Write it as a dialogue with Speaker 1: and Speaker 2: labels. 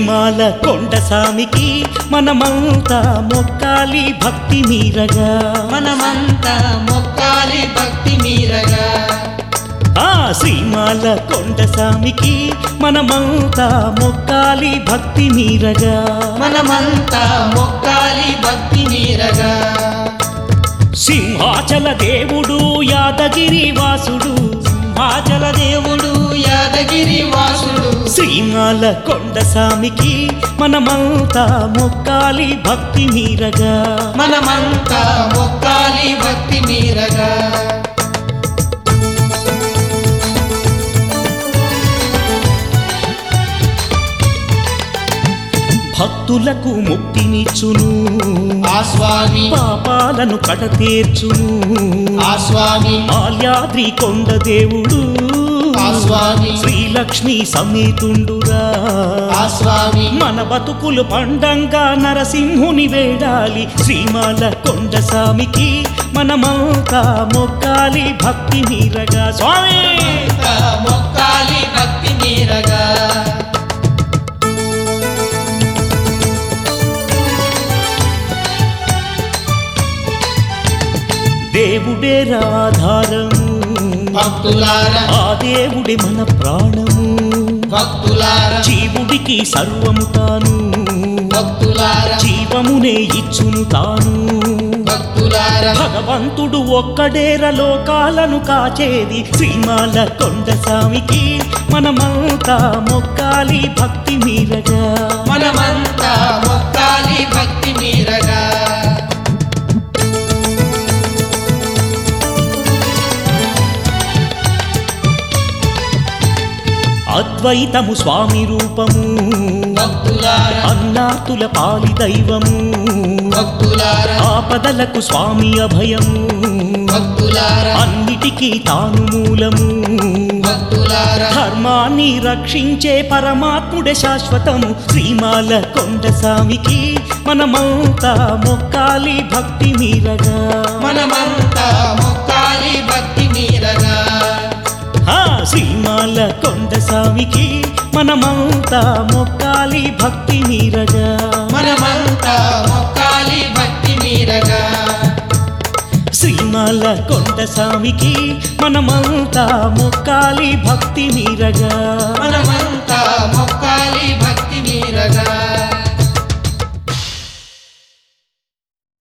Speaker 1: శ్రీమాల కొండసామికి మనమంతా మొక్కాలి భక్తి మీరగా
Speaker 2: మనమంతా మొక్కాలి భక్తి మీరగా
Speaker 1: ఆ శ్రీమాల కొండసామికి మనమంతా మొక్కాలి భక్తి మీరగా
Speaker 2: మనమంతా మొక్కాలి భక్తి మీరగా
Speaker 1: సింహాచల దేవుడు యాదగిరి వాసుడు
Speaker 2: మాచల దేవుడు యాదగిరి వాసుడు
Speaker 1: శ్రీమాల కొండసామికి మనమంతా మొక్కాలి భక్తి మీరగా
Speaker 2: మనమంతా మొక్కాలి భక్తి మీరగా
Speaker 1: భక్తులకు ముక్తినిచ్చును
Speaker 2: ఆ స్వామి
Speaker 1: పాపాలను కడతీర్చును
Speaker 2: ఆ స్వామి
Speaker 1: మాల్యాద్రి కొండ దేవుడు
Speaker 2: ఆ స్వామి
Speaker 1: శ్రీలక్ష్మి సమేతుండురా
Speaker 2: ఆ స్వామి
Speaker 1: మన బతుకులు పండంగా నరసింహుని వేడాలి శ్రీమాల కొండసామికి మనమంతా మొక్కాలి భక్తి మీరగా స్వామి
Speaker 2: అంతా మొక్కాలి భక్తి మీరగా
Speaker 1: దేవుడే రాధారము
Speaker 2: భక్తులారా
Speaker 1: ఆ దేవుడే మన ప్రాణము
Speaker 2: భక్తులారా
Speaker 1: జీవుడికి సర్వము తాను
Speaker 2: భక్తులారా
Speaker 1: జీవమునే ఇచ్చును తాను
Speaker 2: భక్తులారా
Speaker 1: భగవంతుడు ఒక్కడేర లోకాలను కాచేది శ్రీమాల కొండసామికి మనమంతా మొక్కాలి భక్తి మీరగా
Speaker 2: మనమంతా మొక్కాలి భక్తి మీరగా
Speaker 1: అద్వైతము స్వామి రూపము
Speaker 2: భక్తులారా
Speaker 1: అన్నాతుల పాలి దైవము
Speaker 2: భక్తులారా
Speaker 1: ఆపదలకు స్వామి అభయము
Speaker 2: భక్తులారా
Speaker 1: అన్నిటికీ తాను మూలము
Speaker 2: భక్తులారా
Speaker 1: ధర్మాన్ని రక్షించే పరమాత్ముడే శాశ్వతము శ్రీమాల కొండసామికి మనమంతా మొక్కాలి భక్తి మీరగా
Speaker 2: మనమంతా మొక్కాలి భక్తి మీరగా
Speaker 1: ఆ శ్రీమాల కొండసామికి మనమంతా మొక్కాలి భక్తి మీరగా
Speaker 2: మనమంతా మొక్కాలి భక్తి మీరగా
Speaker 1: శ్రీమాల కొండసామికి మనమంతా మొక్కాలి భక్తి మీరగా
Speaker 2: మనం